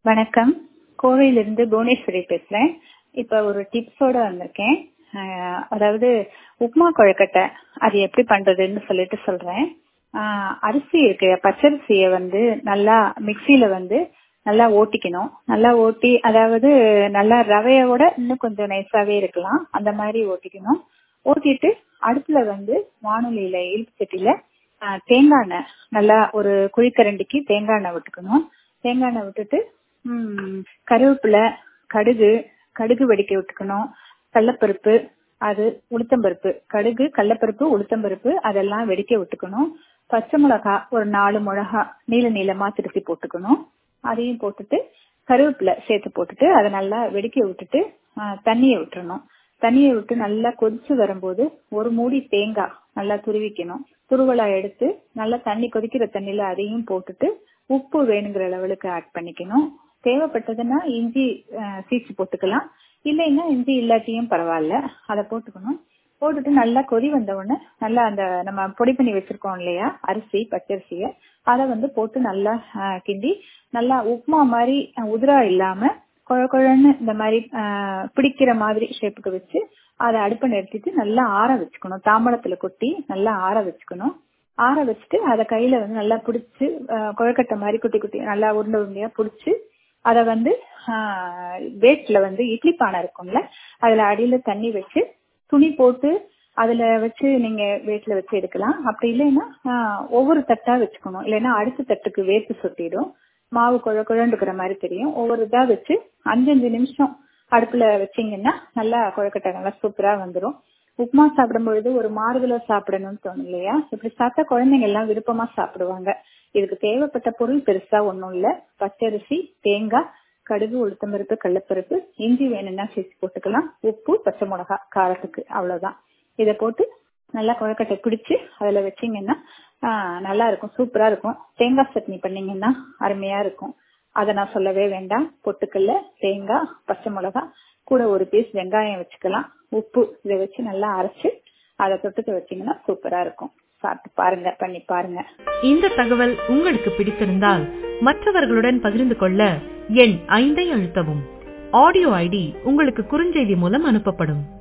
வணக்கம் கோவையிலிருந்து புவனேஸ்வரி பேசுறேன் இப்ப ஒரு டிப்ஸோட வந்திருக்கேன் அஹ் அதாவது உப்புமா கொழுக்கட்டை அது எப்படி பண்றதுன்னு சொல்லிட்டு சொல்றேன் ஆஹ் அரிசி இருக்கு பச்சரிசிய வந்து நல்லா மிக்சியில வந்து நல்லா ஓட்டிக்கணும் நல்லா ஓட்டி அதாவது நல்லா ரவையோட இன்னும் கொஞ்சம் நைஸாவே இருக்கலாம் அந்த மாதிரி ஓட்டிக்கணும் ஓட்டிட்டு அடுப்புல வந்து வானொலியில இழுப்பு சட்டியில ஆஹ் தேங்காய் எண்ணெய் நல்லா ஒரு குழிக்கரண்டிக்கு தேங்காய் எண்ணெய் விட்டுக்கணும் தேங்காய் எண்ணெய் விட்டுட்டு உம் கருவேப்பிலை கடுகு கடுகு வெடிக்க விட்டுக்கணும் கடலப்பருப்பு அது உளுத்தம்பருப்பு கடுகு கடலப்பருப்பு உளுத்தம்பருப்பு அதெல்லாம் வெடிக்க விட்டுக்கணும் பச்சை மிளகா ஒரு நாலு மிளகா நீள நீளமா திருப்பி போட்டுக்கணும் அதையும் போட்டுட்டு கருவேப்பிலை சேர்த்து போட்டுட்டு அதை நல்லா வெடிக்க விட்டுட்டு ஆஹ் தண்ணியை விட்டுறணும் தண்ணியை விட்டு நல்லா கொதிச்சு வரும்போது ஒரு மூடி தேங்காய் நல்லா துருவிக்கணும் துருவலா எடுத்து நல்லா தண்ணி கொதிக்கிற தண்ணியில அதையும் போட்டுட்டு உப்பு வேணுங்கிற லெவலுக்கு ஆட் பண்ணிக்கணும் தேவைப்பட்டதுன்னா இஞ்சி அஹ், சீச்சு போட்டுக்கலாம் இல்லைன்னா இஞ்சி இல்லாட்டியும் பரவாயில்ல அதை போட்டுக்கணும் போட்டுட்டு நல்லா கொதி வந்த உடனே நல்லா அந்த நம்ம பொடி பண்ணி வச்சிருக்கோம் இல்லையா அரிசி பச்சரிசிய அதை வந்து போட்டு நல்லா அஹ், கிண்டி நல்லா உப்புமா மாதிரி அஹ், உதிரா இல்லாம குழ குழன்னு இந்த மாதிரி அஹ், பிடிக்கிற மாதிரி ஷேப்புக்கு வச்சு அதை அடுப்பை நிறுத்திட்டு நல்லா ஆற வச்சுக்கணும் தாம்பளத்துல கொட்டி நல்லா ஆற வச்சுக்கணும் ஆற வச்சுட்டு அதை கையில வந்து நல்லா பிடிச்சு குழக்கட்டை மாதிரி குட்டி குட்டி நல்லா உருண்டை உருண்டையா பிடிச்சு அதை வந்து வேஸ்ட்ல வந்து இட்லி பானை இருக்கும்ல அதுல அடியில தண்ணி வச்சு துணி போட்டு அதுல வச்சு நீங்க வேட்ல வச்சு எடுக்கலாம் அப்படி இல்லைன்னா ஆஹ், ஒவ்வொரு தட்டா வச்சுக்கணும் இல்லைன்னா அடுத்த தட்டுக்கு வேர்த்து சொட்டிடும் மாவு குழ குழன்னு இருக்கிற மாதிரி தெரியும் ஒவ்வொரு இதா வச்சு அஞ்சஞ்சு நிமிஷம் அடுப்புல வச்சீங்கன்னா நல்லா குழக்கட்டை நல்லா சூப்பரா வந்துடும் உப்புமா சாப்பிடும் பொழுது ஒரு மாறுதலா சாப்பிடணும்னு தோணும் இல்லையா இப்படி சாப்பிட்டா குழந்தைங்க எல்லாம் விருப்பமா சாப்பிடுவாங்க இதுக்கு தேவைப்பட்ட பொருள் பெருசா ஒண்ணும் இல்ல பச்சரிசி தேங்காய் கடுகு உளுத்தம்பருப்பு கடலப்பருப்பு இஞ்சி வேணும்னா சேர்த்து போட்டுக்கலாம் உப்பு பச்சை மிளகாய் காரத்துக்கு அவ்வளவுதான் இதை போட்டு நல்லா குழக்கட்டை பிடிச்சு அதுல வச்சீங்கன்னா ஆஹ், நல்லா இருக்கும் சூப்பரா இருக்கும் தேங்காய் சட்னி பண்ணீங்கன்னா அருமையா இருக்கும் அதை நான் சொல்லவே வேண்டாம் பொட்டுக்கல்ல தேங்காய் பச்சை மிளகாய் கூட ஒரு பீஸ் வெங்காயம் வச்சுக்கலாம் உப்பு இதை வச்சு நல்லா அரைச்சு அதை தொட்டுக்க வச்சீங்கன்னா சூப்பரா இருக்கும் சாப்பிட்டு பாருங்க பண்ணி பாருங்க இந்த தகவல் உங்களுக்கு பிடித்திருந்தால் மற்றவர்களுடன் பகிர்ந்து கொள்ள எண் ஐந்தை அழுத்தவும் ஆடியோ ஐடி உங்களுக்கு குறுஞ்செய்தி மூலம் அனுப்பப்படும்